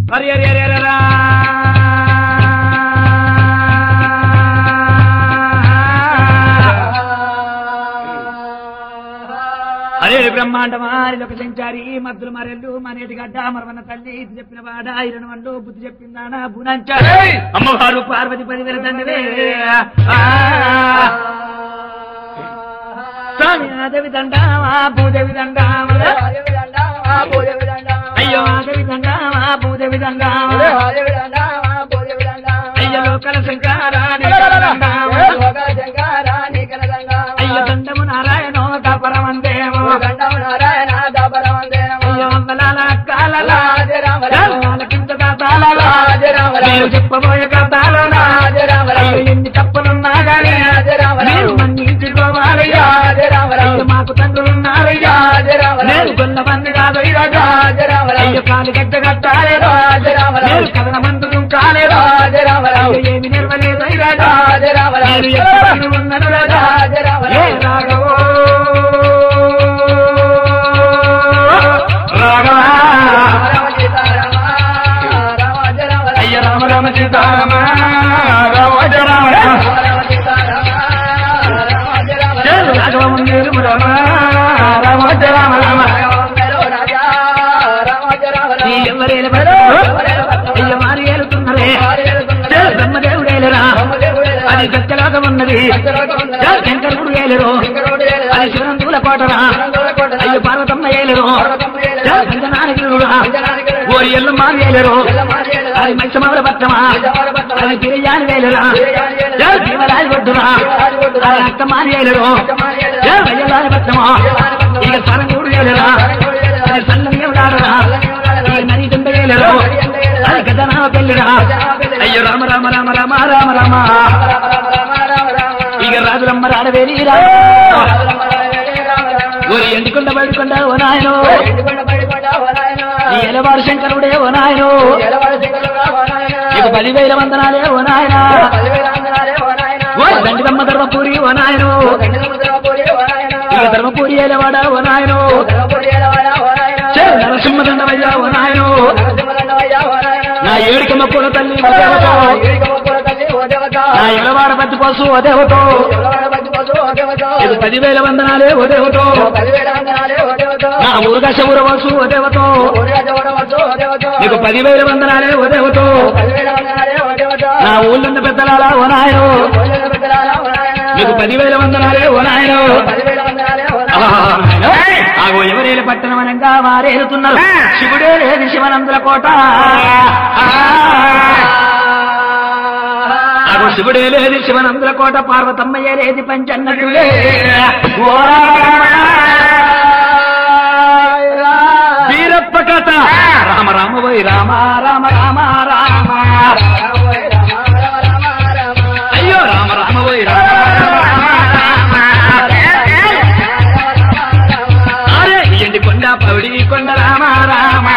అరే అరే అరే అరే రా. అరే బ్రహ్మాండమారి ఒక సంచారి మద్దులు మరెల్లు మనేటి గడ్డ మరవన్న తల్లి ఇది చెప్పిన వాడ ఇరణ వండు బుద్ధి చెప్పిందానా బునంచారు అమ్మవారు పార్వతి పదివేల తండ్రి స్వామి ఆదేవి దండావా భూదేవి దండావా అయ్యో ఆదేవి దండావా భూదేవి దండావా అయ్యో లోకల శంకరాని అయ్యో దండము నారాయణో తపరమందేమో అయ్యో అమ్మలాల కాలలా కింద కాతాలలా మీరు చెప్పబోయే కథాలలా అయ్యో ఎన్ని తప్పులున్నా గాని మీరు మన్నించుకోవాలయ్యా అయ్యో మాకు తండ్రులున్నారయ్యా నేను గొల్ల మంది కాదు అయ్యో కాలు గడ్డ కట్టాలేదో నేను కథన మందులు కాలేదో అయ్యో ఏమి నిర్వలేదు నేను ఎక్కడ ఉన్నను రాజా ఏ రాఘవో రాఘవా అయ్య రామ రామ సీతారామ రామ రామ జయ రాఘవ మందిరము రామ రామ రామ రామ నీ ఎవరేలు అయ్య వారి ఏలుతున్నరే జయ బ్రహ్మదేవుడేలురా అది సత్యలోకం ఉన్నది జయ శంకరుడు ఏలురు అది శివనందుల కోటరా అయ్య పార్వతమ్మ ఏలురు జయ పంచనాయకుడురా ఓరి ఎల్లు మావి ఏలురు అది మంచమవల పట్టమా అది తిరియాని వేలురా జయ భీమరాజు ఒడ్డురా అది అత్తమాని ఏలురు జయ వయ్యలాని పట్టమా ఇక సరంగూడు ఏలురా అది సన్నమేవుడాడరా ఇక నది దుండ ఏలురు అది గదనామ పెళ్ళిరా అయ్యో రామ రామ రామ రామ రామ రామ ఇక రాజులమ్మ రాడవేలిరా ఓరి ఎండికొండ బయటకొండ ఓ నాయనో ఈ ఎలవారు శంకరుడే ఓ నాయనో నీకు పదివేల వందనాలే ఓ నాయన ఓ దండిదమ్మ ధర్మపూరి ఓ నాయనో ఇక ధర్మపూరి ఎలవాడ ఓ నాయనో చే నరసింహ దండమయ్యా ఓ నాయనో నా ఏడికమ్మ పూల తల్లి ఓ దేవతో నా ఎలవాడ పత్తి పోసు ఓ దేవతో ఇది పదివేల వందనాలే ఓ దేవతో నా ఊరుగశ ఊరవసు ఓ దేవతో నీకు పదివేల వందనాలే ఓ దేవతో నా ఊళ్ళున్న పెద్దలాలా ఓ నాయనో నీకు పదివేల వందనాలే ఓ నాయనో ఆగో ఎవరేలు పట్టణం అనగా వారేలుతున్నారు శివుడే లేదు శివనందుల కోట ఆగో శివుడే లేదు శివనందుల కోట పార్వతమ్మయ్య లేది పంచన్నటులే ఓ వీరప్ప కథ రామ రామ వై రామ రామ రామ రామ అయ్యో రామ రామ వై రామ రామ రామ అరే ఎండి కొండ పౌడి కొండ రామ రామ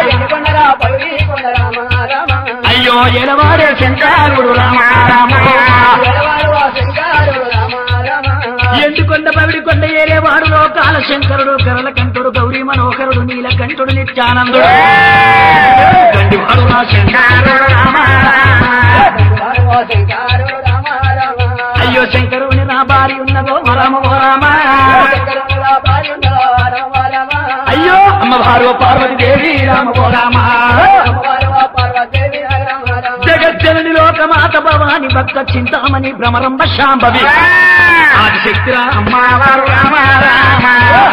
అయ్యో ఎలవాడే శంకరుడు రామ రామ ఎండుకొండ పవిడి కొండ ఏలేవాడు లోకాల శంకరుడు కరల కంఠుడు గౌరీ మనోహరుడు నీల కంఠుడు నిత్యానందుడు గండివాడు నా శంకరుడు రామ అయ్యో శంకరుని నా భార్య ఉన్నదో రామ ఓ రామ అయ్యో అమ్మవారు పార్వతి దేవి రామ ఓ రామ జగజ్జనని లోకమాత భవాని భక్త చింతామణి భ్రమరంబ శాంభవి ఆదిశక్తిరా అమ్మవారు రామ రామ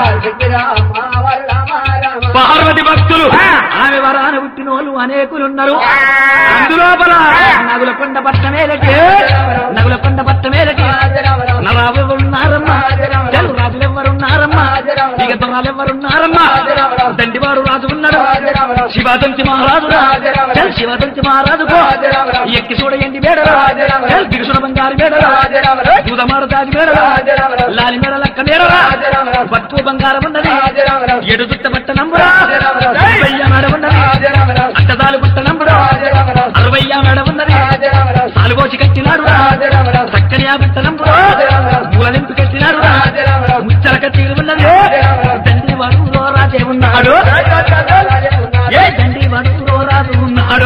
పార్వతి భక్తులు ఆమె వరాన పుట్టినోళ్ళు అనేకులున్నారు అందులోపల నగుల కొండ పట్టమేలకి నగుల కొండ పట్టమేలకి నరావెవరున్నారమ్మా తెలు రాజులెవ్వరున్నారమ్మా ఇక దొంగలెవ్వరున్నారమ్మా దండివాడు రాజు ఉన్నాడు శివదంతి మహారాజు తెలు శివదంతి మహారాజు ఎక్కి చూడయండి మేడరా తెలు దిగుసుడ బంగారు మేడరా దూదమారు దాది మేడరా లాలి మేడ లక్క మేడరా పట్టు బంగారం ఉన్నది ఎడు చుట్ట పట్ట నంబురా అరవయ్య మేడ ఉన్నది అట్టదాలు పుట్ట నంబురా అరవయ్య మేడ ఉన్నది సాలుగోసి కట్టినాడు చక్కని ఆ బిట్ట నంబురా మూల నింపు కట్టినాడు ముచ్చల కట్టి ఉన్నది తండ్రి వాడు రాజే ఉన్నాడు ఏ తండ్రి వాడు రాజు ఉన్నాడు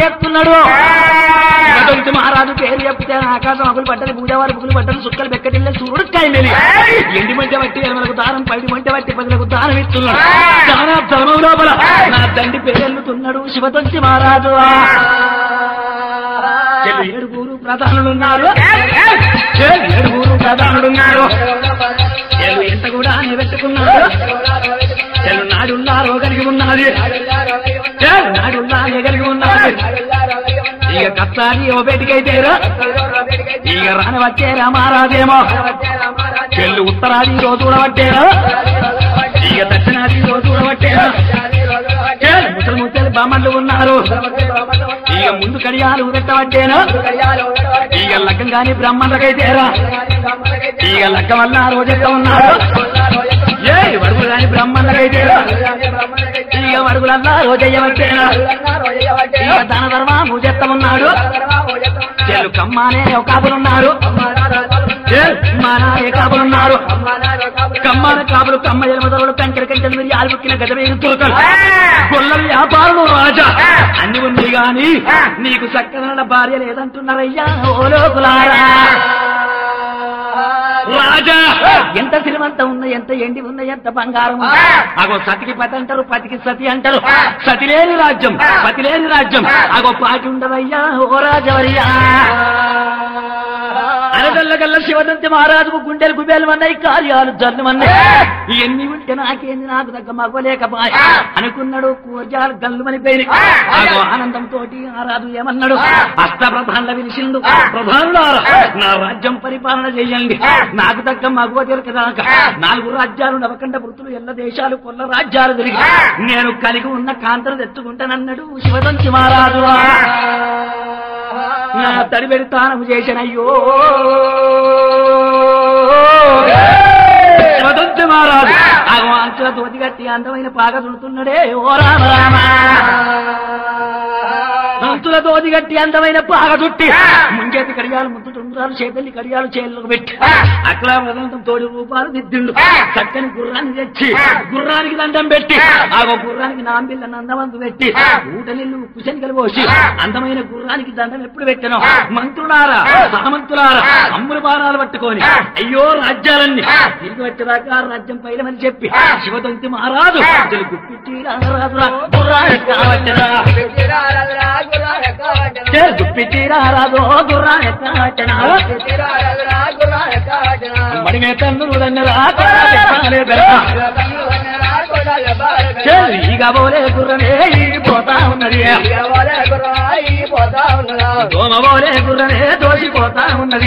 చేస్తున్నాడు శివదొంతి మహారాజు పేరు చెప్తే ఆకాశం అగులు పట్టలు పూజవారు బుగులు పట్టలు సుక్కలు బెక్కటిల్ల సూర్యుడు కాయమేలి ఎండి మంట బట్టి ఎనమలకు దానం పడి మంట బట్టి పదులకు దానం ఇస్తున్నాడు దానా ధర్మం లోపల నా తండ్రి పేరెళ్ళుతున్నాడు శివదొంతి మహారాజు చెల్లి ఏడుగురు ప్రధానులున్నారు చెల్లి ఏడుగురు ప్రధానులున్నారు చెల్లు ఎంత కూడా నిలబెట్టుకున్నారు చెల్లు నాడున్నారో కలిగి ఉన్నది చెల్లు నాడున్నారే కలిగి ఉన్నది ఇక కత్తాని ఓ బయటికైతేరా ఇక రాని వచ్చేరా మహారాజేమో చెల్లు ఉత్తరాది రోజు చూడబట్టేరా ఇక దక్షిణాది రోజు చూడబట్టేరా చెల్లు ముసలి ముసలి బామ్మలు ఉన్నారు ఇక ముందు కడియాలు పెట్టబట్టేనా ఇక లగ్గం కాని బ్రహ్మలకైతేరా ఇక లగ్గం వల్ల ఆ రోజు ఎట్లా ఉన్నారు ఏ వడుగులు కాని బ్రహ్మలకైతేరా ఇక వడుగులల్లా రోజయ్యవచ్చేనా ఇక దాన ధర్మము ఉన్నాడు చెల్లు కమ్మానే ఒక కాపులున్నారు మానాయ కాపులున్నారు కమ్మాన కాపులు కమ్మ ఎలమదరుడు కంకెర కంచెలు మీరు ఆలుబుక్కిన గజవేలు తోకలు గొల్ల వ్యాపారులు రాజా అన్ని ఉంది గాని నీకు చక్కనైన భార్య లేదంటున్నారయ్యా ఓ లోకులారా రాజా ఎంత శ్రీమంతం ఉన్న ఎంత ఎండి ఉన్న ఎంత బంగారం ఉంది. అగో సతికి పతి అంటారు పతికి సతి అంటారు సతి లేని రాజ్యం పతి లేని రాజ్యం అగో పాటి ఉండదయ్యా ఓ రాజవర్యా అనదల్లగల్ల శివదంతి మహారాజుకు గుండెలు గుబేలు అన్నాయి కార్యాలు జల్లుమన్నాయి ఇవన్నీ ఉంటే నాకేంది నాకు దగ్గ మగలేకపాయ అనుకున్నాడు కూర్జాలు గల్లుమని పేరు ఆగో ఆనందంతో ఆ రాజు ఏమన్నాడు అష్ట ప్రధానుల విలిసిండు ప్రధానులారా నా రాజ్యం పరిపాలన చేయండి నాకు దగ్గ మగవ తిరగదాక నాలుగు రాజ్యాలు నవకండ వృత్తులు ఎల్ల దేశాలు కొల్ల రాజ్యాలు తిరిగి నేను కలిగి ఉన్న కాంతలు తెచ్చుకుంటానన్నాడు శివదంతి మహారాజు నా తడి పెడతాను చేసినయ్యో శివదంతి మహారాజు ఆగో అంచుల తోటి కట్టి అందమైన పాక చుడుతున్నాడే ఓ రామ రామ అంతుల దోది గట్టి అందమైన పాగ చుట్టి ముంజేతి కడియాలు ముద్దు తుండ్రాలు చేతల్లి కడియాలు చేతులకు పెట్టి అక్కడ వదంతం తోడి రూపాలు దిద్దిండు చక్కని గుర్రాన్ని తెచ్చి గుర్రానికి దండం పెట్టి ఆగో గుర్రానికి నాంబిల్ల నందవంతు పెట్టి ఊటలిల్లు కుశనికలు పోసి అందమైన గుర్రానికి దండం ఎప్పుడు పెట్టాను మంత్రులారా సామంతులారా అమ్ముల బాణాలు పట్టుకొని అయ్యో రాజ్యాలన్నీ తిరిగి వచ్చేదాకా రాజ్యం పైలమని చెప్పి శివదంతి మహారాజు గుప్పిచ్చి రారాజురా గుర్రాలు కావచ్చరా గుప్పిచ్చి రారాజు గుర్రాలు కావచ్చనా మరి మే తన్నులు దన్నరా ఈగ పోలే గుర్రనే పోతా ఉన్నది దోమ పోలే గుర్రనే దోసిపోతా ఉన్నది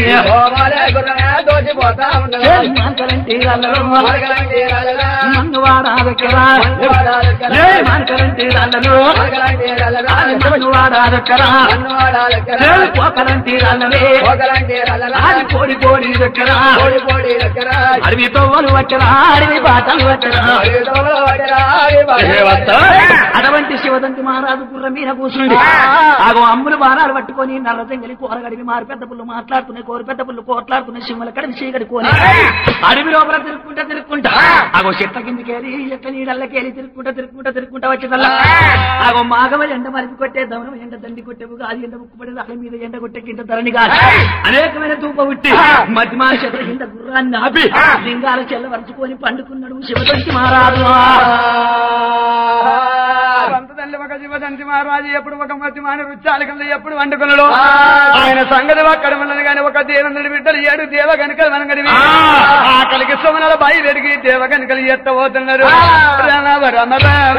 మాంకలంటి రాళ్ళలో మన్ను వాడాదక్కరా మాంకలంటి రాళ్ళలో మన్ను వాడాదక్కరా పోకలంటి రాళ్ళనే అది కోడి కోడి దగ్గరా అడవి తొవ్వలు వచ్చరా అడవి బాటలు వచ్చరా అటువంటి శివదంతి మహారాజు గుర్ర మీద కూర్చుండి ఆగో అమ్ములు బాణాలు పట్టుకొని నల్ల జంగలి కూరగడివి మారు పెద్ద పుల్లు మాట్లాడుతున్నాయి కోరి పెద్ద పుల్లు కోట్లాడుతున్నాయి సింహల కడివి చీకటి కోని అడవి లోపల తిరుక్కుంటా తిరుక్కుంటా ఆగో చెట్ల కిందికేరి చెట్ల నీడల్లకేరి తిరుక్కుంటా తిరుక్కుంటా తిరుక్కుంటా వచ్చేదల్లా ఆగో మాగవ ఎండ మరిపి కొట్టే దమనం ఎండ దండి కొట్టేవు కాదు ఎండ ముక్కుపడి రాళ్ళ మీద ఎండ కొట్టే కింద ధరణి కాదు అనేకమైన తూప ఉట్టి మధ్యమాన చెట్ల కింద గుర్రాన్ని ఆపి లింగాల చెల్ల వరుచుకొని పండుకున్నాడు శివదంతి మహారాజు తల్లి ఒక శివదంతి మహారాజు ఎప్పుడు ఒక మతి మాన రుచాలకంలో ఎప్పుడు వండుకున్నాడు ఆయన సంగతి అక్కడ ఉన్నది కానీ ఒక దేవేంద్రుడి బిడ్డలు ఏడు దేవ కనుకలు వనగడివి ఆకలికి సోమనాల బాయి వెడిగి దేవ కనుకలు ఎత్తబోతున్నారు రామ రామ రామ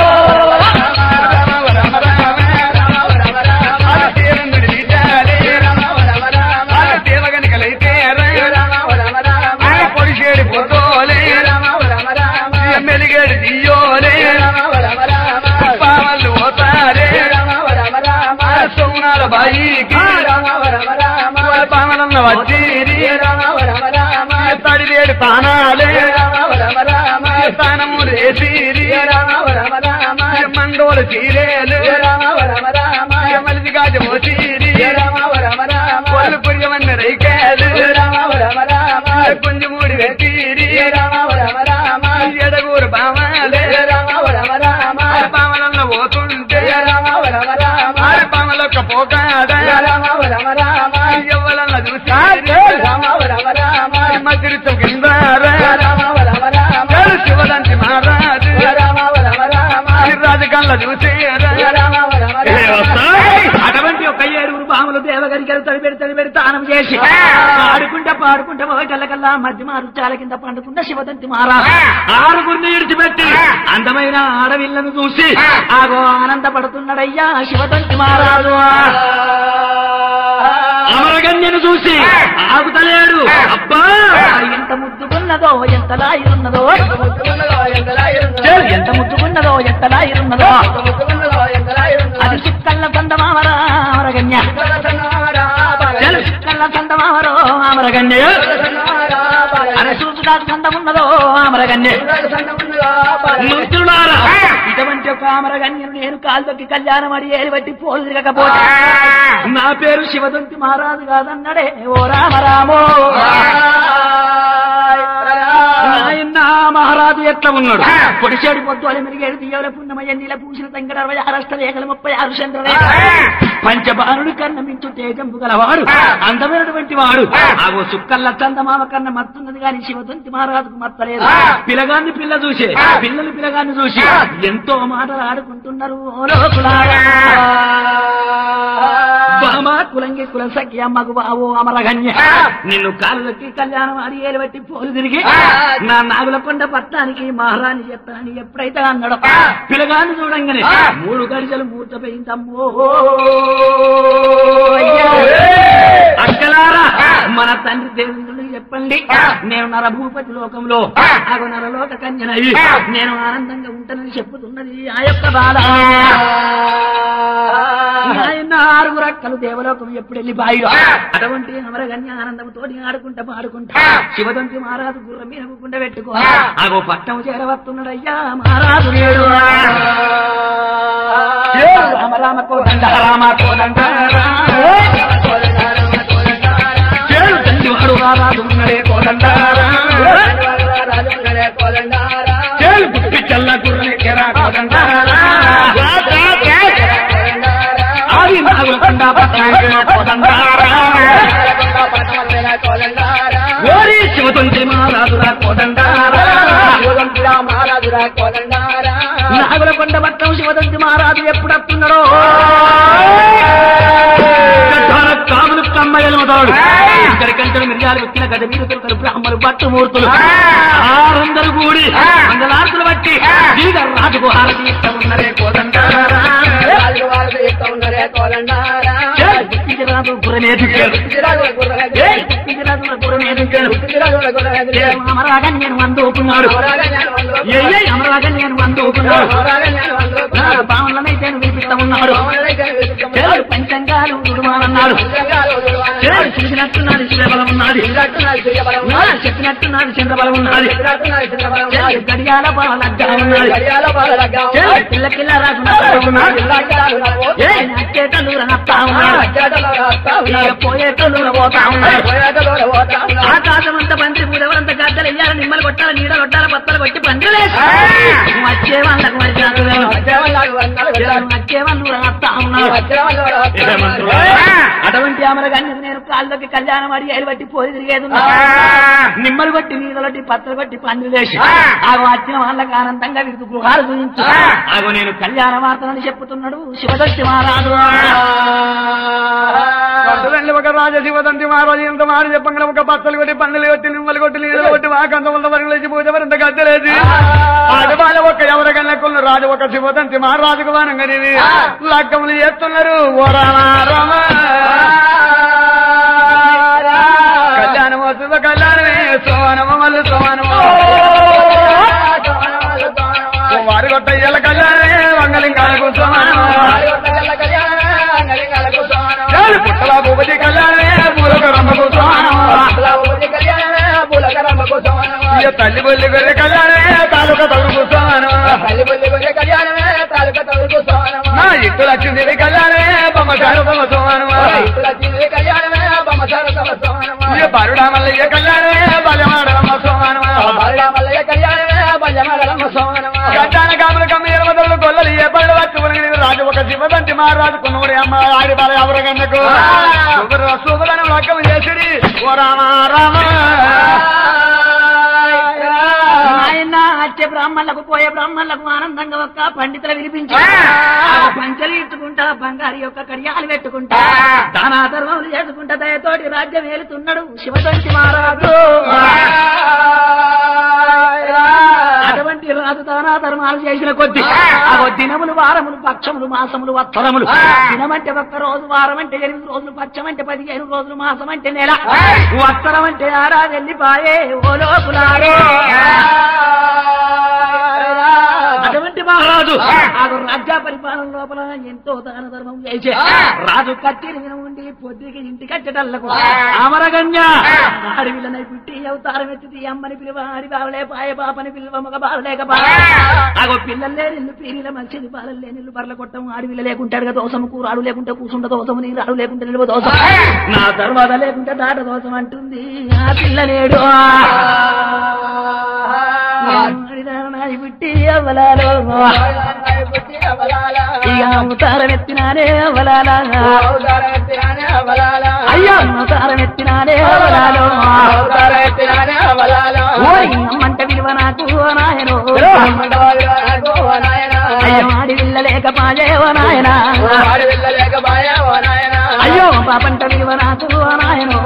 దేవేంద్రుడి బిడ్డలే దేవ కనుకలైతే పొడిచేడు పోతోలే మెలిగేడు దియోలే పావలు పోతారే సోమనాల బాయికి పావలన్న వచ్చేరి తడివేడు తానాలే తానము రేసిరి మండోలు చీరేలు మలిది గాజ మోసీరి పొల్లు పురియమన్న రైకేలు కొంచెమూడి వెతీరి ఎడగూరు పామాలే పామలన్న పోతుంటే పామల ఒక్క పోకాడ ఎవ్వలన్న చూసి మసిరితో కింద శివదంతి మహారాజు రాజు కళ్ళ చూసి అటువంటి ఒక ఏడుగురు పాములు దేవగరికలు తడిపెడి తడిపెడి తానం చేసి ఆడుకుంటా పాడుకుంటా ఒకటల్లకల్లా మధ్య మారుచాల కింద పండుకున్న శివదంతి మహారాజు ఆరుగురిని విడిచిపెట్టి అందమైన ఆడవిల్లను చూసి ఆగో ఆనందపడుతున్నాడయ్యా శివదంతి మహారాజు అమరగన్యను చూసి ఆగుతలేడు అబ్బా ఎంత ముద్దుకున్నదో ఎంత లాయిరున్నదో ఎంత ముద్దుకున్నదో ఎంత లాయిరున్నదో అది చుక్కల్ల చందమామరా అమరగన్య చెలు చుక్కల్ల చందమామరో అమరగన్య అరే చూసుగా చందమున్నదో అమరగన్య మంత్రులారా ఇటువంటి ఒక అమరగన్యను నేను కాళ్ళకి కళ్యాణం అడి ఏలి బట్టి పోలు తిరగకపోతే నా పేరు శివదంతి మహారాజు కాదన్నడే ఓ రామరామో నాయన మహారాజు ఎట్లా ఉన్నాడు పొడిచేడు పొద్దు అలి మెరిగేడు దియ్యవల పున్నమయ్య నీల పూసిన తంగడ అరవై అరస్త రేఖలు ముప్పై ఆరు చంద్రరేఖ పంచబాణుడు కన్న మించు తేజంపు గలవాడు అందమైనటువంటి వాడు ఆగో చుక్కల్ల చందమామ కన్న మత్తున్నది గాని శివదంతి మహారాజుకు మత్తలేదు పిల్లగాన్ని పిల్ల చూసే పిల్లలు పిల్లగాన్ని చూసి ఎంతో మాటలు ఆడుకుంటున్నారు ఓ లోకులారా. బామ కులంగి కుల సఖి అమ్మకు బావో అమరగన్య నిన్ను కాళ్ళకి కళ్యాణం ఆడి ఏలుబట్టి పోలు తిరిగి నా నాగుల కొండ పట్టానికి మహారాణి చెప్తానని ఎప్పుడైతే అన్నాడు పిల్లగాన్ని చూడంగానే మూడు గడిచలు మూర్తపోయిందమ్మో అయ్యా. అక్కలారా మన తండ్రి దేవుడికి చెప్పండి నేను నరభూపతి లోకంలో ఆగు నరలోక కన్యనయ్యి నేను ఆనందంగా ఉంటానని చెప్పుతున్నది ఆ యొక్క బాల ఆయన ఆరుగురు అక్కలు దేవలోకం ఎప్పుడు వెళ్ళి బాయిలో అటువంటి అమరగన్య ఆనందంతో ఆడుకుంటా పాడుకుంటా శివదంతి మహారాజు గుర్రం మీద కుండ పెట్టుకో ఆగో పట్టం చేరవస్తున్నాడయ్యా మహారాజు నేడు ఏ రామ రామ కోదండ రామ కోదండ చేడు తండ్రి వాడు రారాజు ఉన్నడే కోదండ చేడు గుప్పి చల్ల గుర్రని కెరా కోదండ ఆది నాగుల కొండ పట్టణ కోదండ ఓరి శివతంత్రి మహారాజురా కోదండ నాగుల కొండ పట్టం శివతంత్రి మహారాజు ఎప్పుడు వస్తున్నాడో గడ్డాల కాములు కమ్మయ్యలు మొదలు ఇక్కడికంటే మిరియాలు వచ్చిన గద మీరు తొలకరు బ్రాహ్మణులు భట్టు మూర్తులు ఆరందరూ కూడి మంగళార్తులు బట్టి దీగ రాజుకు హారతి ఇస్తామన్నరే కోదండారా రాజు గురనేదుకారు రాజు గురనేదుకారు అమరాగన్ నేను అందుకున్నాడు ఏ అమరాగన్ నేను అందుకున్నాడు పావులనైతే వినిపిస్తా ఉన్నాడు దేవుడు పంచంగాలు ఉడుమానన్నాడు దేవుడు చూసినట్టున్నాడు శివబలం ఉన్నది నా చెప్పినట్టున్నాడు చంద్రబలం ఉన్నది దేవుడు గడియాల పాలగ్గా ఉన్నది దేవుడు పిల్ల పిల్ల రాకున్నట్టు ఉన్నాడు ఏ నచ్చేటలు రనత్తా ఉన్నాడు ఇక పోయేటలు పోతా ఉన్నాడు ఆకాశమంత పంచి పూడవరంత గద్దలు ఇయ్యాలి నిమ్మలు కొట్టాలి నీడ కొట్టాలి పత్తలు కొట్టి పంచలేసి వచ్చే వాళ్ళకు మరి వచ్చే వాళ్ళు రనత్తా ఉన్నాడు అటువంటి అమరగాన్ని నేను కాళ్ళకి కళ్యాణం అడి ఏలు బట్టి పోయి తిరిగేది ఉన్నా. నిమ్మలు కొట్టి నీళ్ళొట్టి పత్రలు కొట్టి పండ్లు వేసి ఆగో వచ్చిన వాళ్ళకి ఆనందంగా వీరికి గృహాలు చూపించు ఆగో నేను కళ్యాణ వార్తలని చెప్పుతున్నాడు శివదత్తి మహారాజు పట్టుదండి ఒక రాజ శివదంతి మహారాజు ఎంత మాట చెప్పంగా ఒక బత్తలు కొట్టి పండులు కొట్టి నిమ్మలు కొట్టి నీళ్ళు కొట్టి వాకంత వంద వరకు లేచి పూజ వరంత గద్దలేసి ఆడవాళ్ళ ఒక ఎవరికన్నా కొన్ని రాజు ఒక శివదంతి మహారాజుకు వానంగా లగ్గములు చేస్తున్నారు ఓ రామ రామ కళ్యాణం వస్తుంది కళ్యాణమే సోనమ మల్లు సోనమో వారి కొట్ట ఇయ్యాల కళ్యాణమే వంగలింగాలకు సోనమో చాలు పుట్టల భూపతి కళ్యాణమే పూలక రమ్మకు సోనమో ఇయ్య తల్లి బొల్లి గొర్రె కళ్యాణమే తాలూక తగుడు సోనమో నా ఇట్టు లక్ష్మీదేవి కళ్యాణమే బొమ్మసారు బొమ్మ సోనమో ఇయ్య బరుడా మల్లయ్య కళ్యాణమే బలమాడమ్మ సోనమో గడ్డాన కాపుల కమ్మి ఎరవదలు గొల్లలు ఏ పళ్ళు ఎత్తు ఉనగని రాజు ఒక శివదంతి మహారాజు కొనుగోడు అమ్మ ఆడి బాల అవరగన్నకు శుభలను లక్కం చేసిరి ఓ రామ రామ ఆయన వచ్చే బ్రాహ్మణులకు పోయే బ్రాహ్మణులకు ఆనందంగా ఒక్క పండితులు వినిపించి పంచలు ఇచ్చుకుంటా బంగారు యొక్క కడియాలు పెట్టుకుంటా దానా ధర్మములు చేసుకుంటా దయతోటి రాజ్యం ఏలుతున్నాడు శివదంతి మహారాజు అటువంటి రాజు దానా ధర్మాలు చేసిన కొద్ది ఆ దినములు వారములు పక్షములు మాసములు వత్సరములు దినమంటే ఒక్క రోజు వారం అంటే ఎనిమిది రోజులు పక్షం అంటే పదిహేను రోజులు మాసం అంటే నెల వత్సరం అంటే ఆరాది వెళ్ళిపాయే ఓ లోపులారో అటువంటి మహారాజు ఆ రాజ్య పరిపాలన లోపల ఎంతో దాన ధర్మం చేసే రాజు కట్టిన ఉండి పొద్దుకి ఇంటి కట్టటల్లకు అమరగన్య అడవిలనై పుట్టి అవతారం ఎత్తి అమ్మని పిలువ ఆడి బావలే పాయ పాపని పిలువ మగ బావలేక అగో పిల్లలు లేని ఇల్లు పీరిల మంచిది బాలలు లేని ఇల్లు బర్ల కొట్టం ఆడివిల లేకుంటాడు కదా దోసము కూరాడు లేకుంటే కూసుండ దోసము నీరాడు లేకుంటే నిలువ దోసం నా తర్వాత లేకుంటే దాట దోసం అంటుంది ఆ పిల్లలేడు ఆడిదానాయి పుట్టి అవ్వలాలో ఇక అవతారం ఎత్తినానే అవలాలా అయ్యో అవతారం ఎత్తినానే అవలాలో ఓయ్ అమ్మంట విలువ నాకు ఓ నాయనో అయ్యో ఆడి విల్లలేక పాయే ఓ నాయన అయ్యో పాపంట విలువ నాకు ఓ నాయనో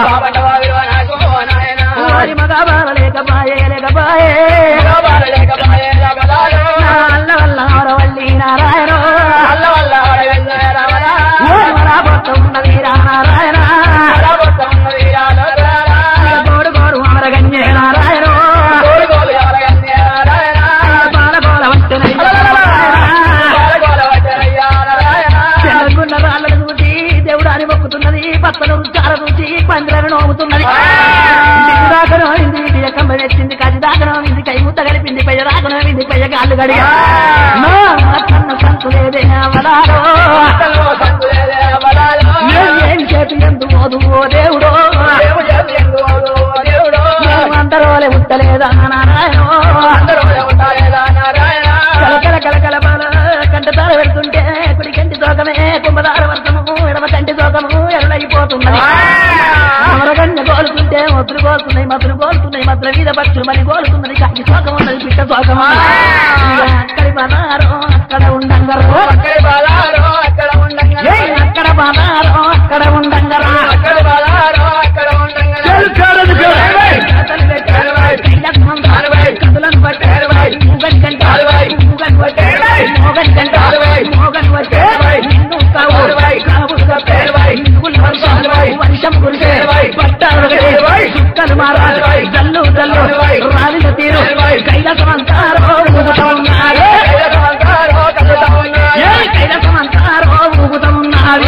ఓరి మగ బాల లేక పాయే లేక పాయే నా అల్ల వల్ల ఆరవల్లి నారాయణో ఓరి మరా పొట్ట ఉన్నది రా నారాయణ ఇక గోడు గోడు అమరగన్యే నారాయణో బాల గోల వంటనయ్య తెల్లగున్న రాళ్ళను చూసి దేవుడాని మొక్కుతున్నది పచ్చలు రుచాల చూసి పందిలను నోముతున్నది ఇంటికి దాకా నోమింది ఇటు కంబ పెట్టింది కది దాకా నోమింది కై ముద్ద కలిపింది పెయ్య దాకా నోమింది పెయ్య కాళ్ళు గడిగా నా కన్న సంతు లేదే అవలాలో నేను ఏం చేతి ఎందు మోదు ఓ దేవుడో నేను అందరోలే ఉత్తలేదా నారాయణో కలకల కలకల బాల కంట తార పెడుతుంటే కుడి కంటి తోకమే కుంభదార వర్గము ఎడమ కంటి తోకము ఎర్రయిపోతున్నది అమరగన్య కోలుతుంటే మతులు కోలుతున్నాయి మతులు కోలుతున్నాయి మతుల మీద పక్షులు మరి కోలుతున్నది కాకి తోకం ఉన్నది పిట్ట తోకం ఇక అక్కడి పదారో అక్కడ ఉండంగరో ఏయ్, అక్కడ పదారో అక్కడ ఉండంగరో కదులను బట్టి మూగన్ గంట మూగన్ బట్టి మోగన్ గంట మోగన్ బట్టి నిన్ను కావు కావులు కప్పే నిన్నులు వర్షం వర్షం కురిసే పట్టాలు చుక్కలు మారాలి జల్లు జల్లు రాలిన తీరు కైలాసమంతారో ఊగుతా ఉన్నారు ఏ కైలాసమంతారో ఊగుతా ఉన్నారు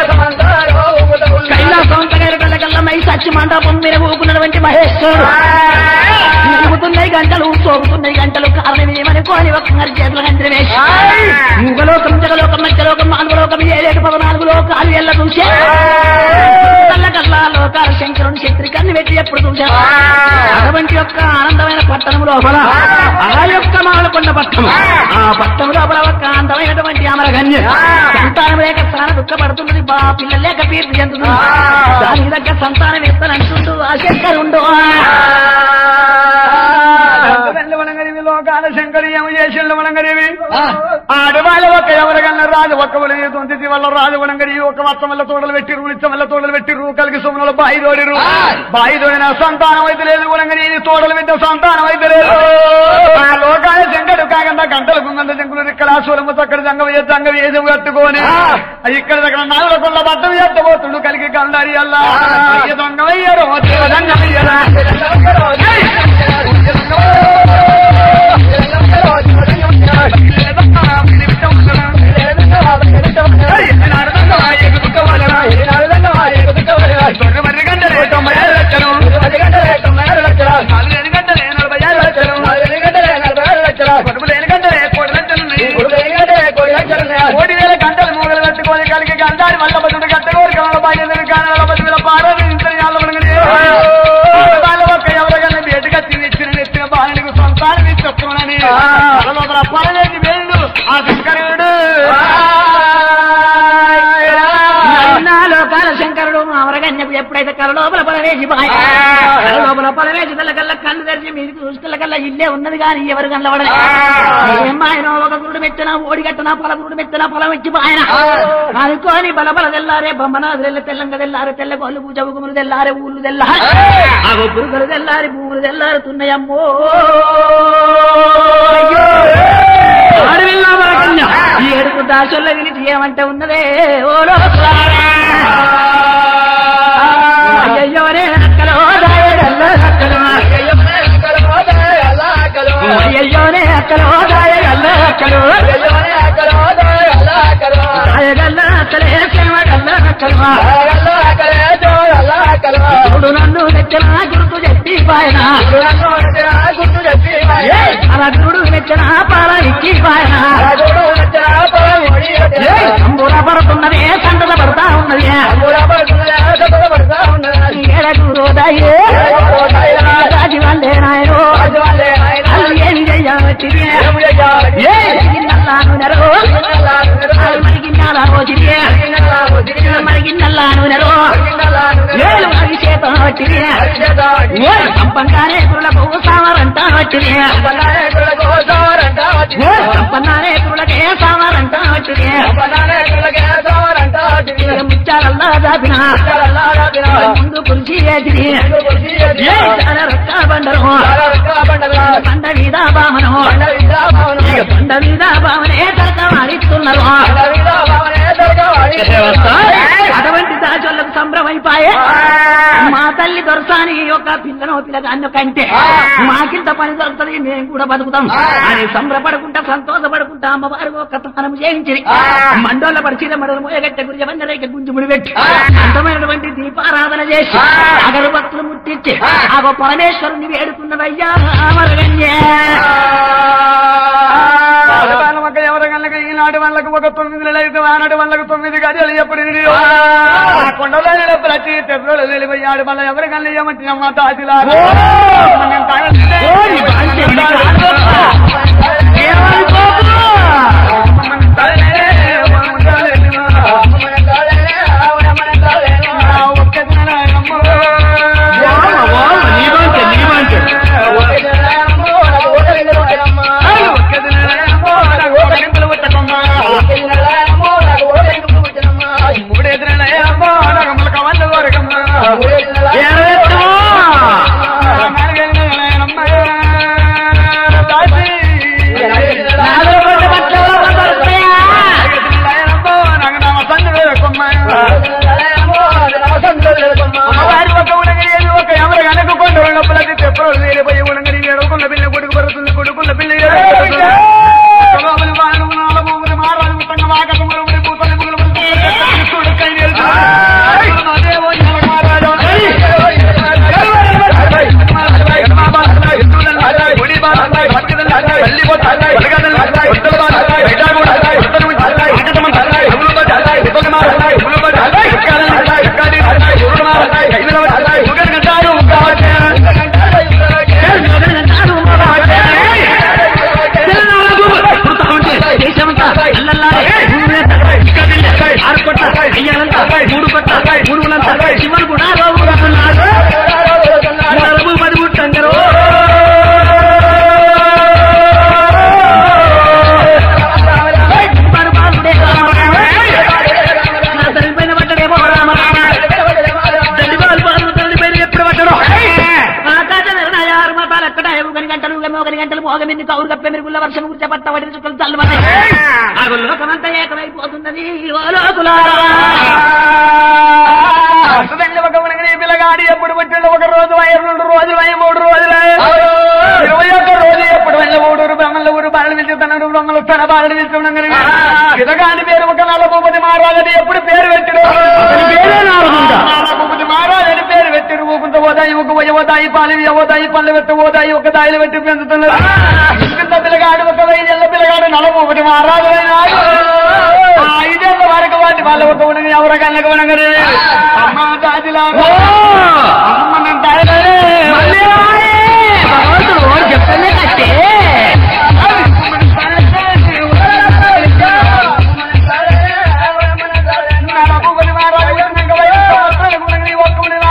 కైలాసం కల్ల మై సచ్చి మండపం మీద ఊపుకున్నటువంటి మహేశ్వరుడు ఊగుతున్నాయి గంటలు సోగుతున్నాయి గంటలు కారణం ఏమని కోని ఒక్కరి చేతుల గంటలు వేసి యుగలోకం జగలోకం మధ్యలోకం మానవలోకం ఏడేడు పదనాలుగు లోకాలు ఎల్ల చూసే కళ్ళ కల్లా లోకాల శంకరుని శక్తి కన్ను పెట్టి ఎప్పుడు చూసా అటువంటి యొక్క ఆనందమైన పట్టణం లోపల ఆ యొక్క మాలకొండ పట్టణం ఆ పట్టణం లోపల ఒక అందమైనటువంటి అమరగన్య సంతానం లేక చాలా దుఃఖపడుతున్నది బా పిల్లలు లేక పీర్పు చెందుతుంది దానికి దగ్గర సంతానం ఎత్తనంటుండు ఆ శంకరుండు వెళ్ళవనగరివి లోకాల శంకరి ఏమి చేసిండు వనంగరివి ఆడవాళ్ళ ఒక్క ఎవరికన్నా రాజు ఒక్క వలన తొంతి వల్ల రాజు వనంగరి ఒక వత్సం వల్ల తోడలు పెట్టిరు ఉలిచ్చం వల్ల తోడలు పెట్టిరు కలిగి సొమ్ముల బాయి తోడిరు బాయి తోడిన సంతానం అయితే లేదు వనంగరి తోడలు పెట్టిన సంతానం అయితే లేదు ఆ లోకాల శంకరు కాకుండా గంటలు గుంగంత శంకులు ఇక్కడ సూలము అక్కడ జంగం చేసి జంగం వేసి కట్టుకొని ఇక్కడ దగ్గర నాలుగు కొల్ల బట్టం ఎత్తబోతుడు కలిగి కందారి అల్లా దొంగమయ్యారు జంగమయ్యారా కోటి వేల గంటలు మూగలు కట్టుకొని కలిగి గంటాడి మల్ల బతుడు కట్టుకోరు కమల బాధ్యత కానాల బతుల పాడని ఇంతని వాళ్ళ ఒక్క ఎవరికన్నా బయటగా తినిచ్చిన నెత్తిన బాలుడికి సంతానం ఇచ్చుకోనని లోపల పరదేశి వేళ్ళు ఆ శంకరుడు ఎప్పుడైతే కల లోపల పడవేసి బాయ్ కల లోపల పడవేసి కల్లా కళ్ళు తెరిచి మీరు చూసిన కల్లా ఇల్లే ఉన్నది కానీ ఎవరు కనబడలే ఏం ఆయన ఒక గురుడు మెచ్చిన ఓడి కట్టిన పొల గురుడు మెచ్చిన పొలం ఇచ్చి ఆయన అనుకోని బల బల తెల్లారే బొమ్మనాథులు తెల్లంగా తెల్లారే తెల్ల కోళ్ళు పూజ గుములు తెల్లారే ఊళ్ళు తెల్లారే ఆ పురుగులు తెల్లారి భూములు తెల్లారుతున్నాయమ్మో ఆడవిల్లా మరకన్య ఈ ఏడుపు దాచుల్లో విలిచి ఏమంటే ఉన్నదే ఓ లోకులారా. అయ్యయ్యోనే అక్కలో దాయడల్లో అక్కలో అయ్యయ్యోనే అక్కలో దాయడల్లో అక్కలో దాయగల్ల అక్కలే సేవగల్ల అక్కలో చూడు నన్ను నెచ్చిన గుర్తు చెప్పి పాయన అలా చూడు నెచ్చిన పాల ఇచ్చి పాయన సంబూర పడుతున్నదే సంతత పడతా ఉన్నది ఏడకు రోదాయే రాజు వాళ్ళే నాయనో అల్లు ఏమి చెయ్యవచ్చిది ఏ నల్లాను నెరో మరిగిన్నాల రోజుది మరిగిన్నల్లాను నెరో ఏలు మరి చేత వచ్చిది సంపంగానే కురులకు సామరంట వచ్చిది సంపన్నానే కురులకే సామరంట వచ్చిది ముచ్చాలల్లా దాపిన ముందు కుర్చీ వేసిది ఏ చాలా రొక్క బండరు బండ మీద బామను ఇక బండ మీద బామనే తరక మారిస్తున్నారు అటువంటి దాచోళ్ళకు సంభ్రమైపాయే మా తల్లి దొరసాని ఒక పిల్లను పిల్లగాన్ని కంటే మాకింత పని దొరుకుతుంది మేము కూడా బతుకుతాం అని సంబరపడుకుంటా సంతోషపడుకుంటా అమ్మవారు ఒక తానం చేయించి మండోళ్ళ పరిచయ మడలు మోయగట్టె గురి రేఖ గుంజుముడి పెట్టి అంతమైనటువంటి దీపారాధన చేసి అగరబత్తులు ముట్టించి ఆ పరమేశ్వరుని వేడుకున్నదయ్యా అమరగన్యే ఆడవాళ్ళ మొక్క ఎవరి గళ్ళకి ఈనాటి వాళ్ళకు ఒక తొమ్మిది నెలలు అయితే ఆనాటి వాళ్ళకు తొమ్మిది గడియలు ఎప్పుడు నిండియో? ఆ కొండలో నిల ప్రతి తెప్పలు వెళ్ళిపోయి ఆడి వాళ్ళ ఎవరి గల్లి ఏమంటే అమ్మ తాతిలా మనం తాగలేదే. ఓరి బాంచే నీకు ఆడవచ్చా? ఏమనుకోకు? మనం తాగలేదే, మనం తాగలేదే. ఆ ఒక్క దినాలమ్మ. వామ, వామ, నీ బాంచే, నీ బాంచే. ఒక్క దినాలమ్మ, నాకు ఒక నింపులు పుట్టకమ్మ. మూడెదురులయ్యమ్మ, నాకు మొలక వాళ్ళు కోరకమ్మ. ఎరవెత్తమో? నాలుగు కొట్ట బట్టలు దొరుకుతాయా? నాడు మగవాడే. తెలంగాణకు పుడతా ఉంటే దేశమంతా అల్లల్లాడే. ఊరంతా, ఆరు కొట్ట, అయ్యాలంతా, మూడు కొట్ట, మూడులంతా, శివులు కూడా రోగుతున్నారు. నరము మడుగు టంగరు. పరు పాలుడే రామ రామ. నా తల్లిపైన పడ్డడేమో రామ రామ. తల్లి పాలు పాలు తల్లిపైన ఎప్పుడు పడ్డడో. ఆకాశ నిర్ణయ ఆరు మతాలు ఎక్కడ ఒకని గంటలు ఒకని గంటలు మోగమింది కౌరు కప్పే మెరుగుల వర్షం గురించి పట్ట పడిన చుక్కలు చల్లమని ఆ లోకమంతా ఏకమైపోతున్నది ఓ లోకులారా. పిల్లగాడి ఎప్పుడు పుట్టిండు ఒక రోజు అయ్యి రెండు రోజులు అయ్యి మూడు రోజులు ఇరవై ఒక్క రోజు ఎప్పుడు వెళ్ళ ఊడూరు బ్రహ్మల ఊరు బాలలు పిలుచుతున్నాడు బ్రహ్మలు తన బాలలు పిలుచున్నాడు పిల్లగాడి పేరు ఒక నలభూపతి మహారాజు ఎప్పుడు పేరు పెట్టాడు అతని పేరే నారదుడా? నలభూపతి మహారాజు అని పేరు పెట్టాడు ఊకుంత ఓదాయి ఊకు పోయి ఓదాయి పాలు ఓదాయి పళ్ళు పెట్టి ఓదాయి ఒక దాయిలు పెట్టి పెంచుతున్నారు ఇంత పిల్లగాడు ఒక ఐదేళ్ల పిల్లగాడు నలభూపతి మహారాజు అయినాడు ఆ ఐదేళ్ల వరకు వాటి వాళ్ళ ఒక ఉనగ ఎవరి కళ్ళకు ఉనగరే అమ్మ దాదిలా ఓ! అమ్మ నేను తాగలేదే. మళ్ళీ రాయే. భగవంతుడు ఓడి చెప్తేనే కట్టే నలభూపతి మహారాజు ఉన్నాక వయసు సంవత్సరాలకు ఉనగని ఒక్క ఉనగ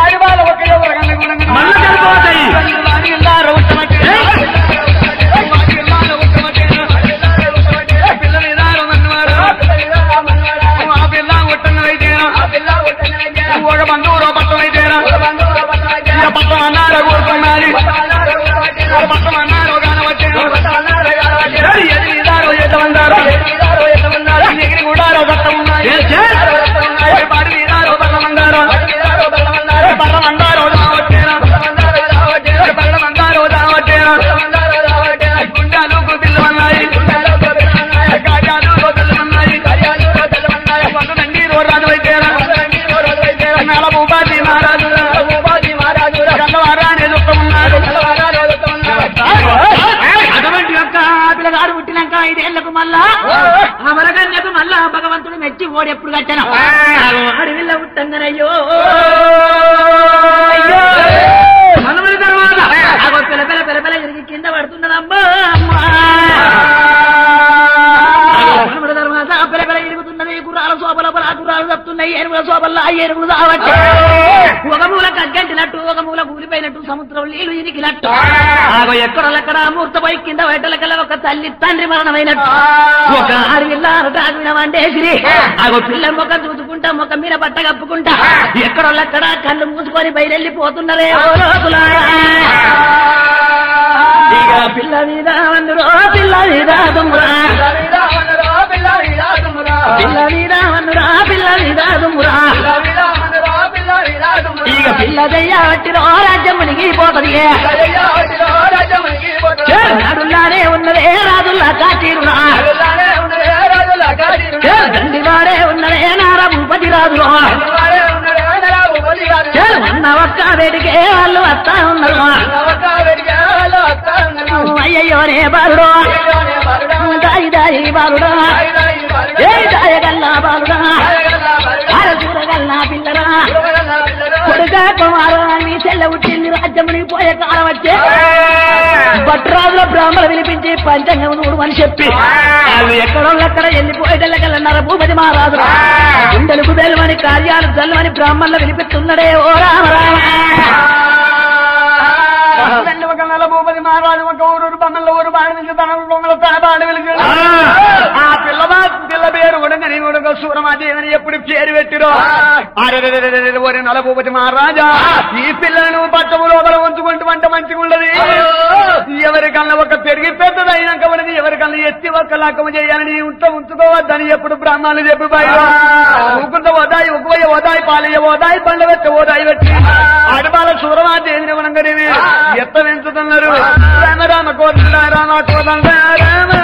ఐదేళ్లకు మళ్ళా అమరగన్యకు మళ్ళా భగవంతుడు మెచ్చి ఓడి ఎప్పుడు కట్టాను అడవిల్ల ఉట్టంగనయ్యో మనమని తర్వాత అగో పిల్ల పిల్ల పిల్ల పిల్ల ఇరిగి కింద పడుతున్నదమ్మా అమ్మా మనమడి తర్వాత పిల్ల పిల్ల ఇరుగుతున్నది గుర్రాల శోభల ఆ గుర్రాలు తప్పుతున్నాయి ఏనుగుల శోభల్లో ఆ ఏనుగులు కావచ్చు ఒక మూల కగ్గంటినట్టు ఒక మూల కూలిపోయినట్టు సముద్రం నీళ్లు ఇరికినట్టు ఆగో ఎక్కడెక్కడ మూర్తపోయి కింద బయటలకల్లా ఒక తల్లి తండ్రి మరణమైనట్టు ఒక ఆడవిల్లారు తాగిన వండేసిరి ఆగో పిల్ల ముఖం చూసుకుంటా ముఖం మీద బట్ట కప్పుకుంటా ఎక్కడెక్కడ కళ్ళు మూసుకొని బయలుపోతున్నారే ఓ లోకులారా. ఇక పిల్ల మీద వందురో పిల్ల మీద దుమ్మురా పిల్ల మీద వందురా పిల్ల మీద దుమ్మురా ఇక పిల్ల దయ్యావట్టిలో రాజ్యం మునిగిపోతది నాడుల్లానే ఉన్నదే రాజుల్లా కాచీరురా దండివాడే ఉన్నదే నార భూపతి రాజులో అన్న ఒక్క వేడికే వాళ్ళు వస్తా ఉన్నారు అయ్యయ్యో రే బాలుడో దాయి దాయి బాలుడా ఏ దాయగల్లా బాలుడా అర చూడగల్లా పిల్లరా కొడుక కుమారు మీ చెల్ల పుట్టింది రాజ్యముని పోయే కాలం వచ్చే భట్రాజుల బ్రాహ్మణ వినిపించి పంచంగం నూడు అని చెప్పి వాళ్ళు ఎక్కడో ఎక్కడ వెళ్ళిపోయేటల్లకల్లన్నారు భూపతి మహారాజు గుండెలకు బెల్లమని కార్యాలు జల్లమని బ్రాహ్మణులు వినిపిస్తున్నాడే ఓ రామ రామ రెండు ఒక నెల భూపతి మహారాజు ఒక ఊరు బొమ్మల ఊరు బాడి వెలిగి తన బొమ్మల తన బాడి వెలిగి ఆ పిల్లవా పిల్ల పేరు ఉడగని ఉడగ సూరమాదేవని ఎప్పుడు పేరు పెట్టిరో అరెరెరెరెరెరె ఓరి నల భూపతి మహారాజా ఈ పిల్లను పట్టము లోపల ఉంచుకుంటూ వంట మంచిగా ఉండదు ఎవరికన్నా ఒక పెరిగి పెద్దది అయినాక ఉన్నది ఎవరికన్నా ఎత్తి ఒక్క లక్కము చేయాలని ఉంట ఉంచుకోవద్దని ఎప్పుడు బ్రాహ్మణులు చెప్పి బయట ఊకుంట ఓదాయి ఉగ్గువయ్య ఓదాయి పాలయ్య ఓదాయి పండ్ల పెట్టి ఓదాయి పెట్టి ఆడబాల సూరమాదేవిని ఉనంగనేవి ఎత్త పెంచుతున్నారు రామ రామ కోదండ రామ కోదండ రామ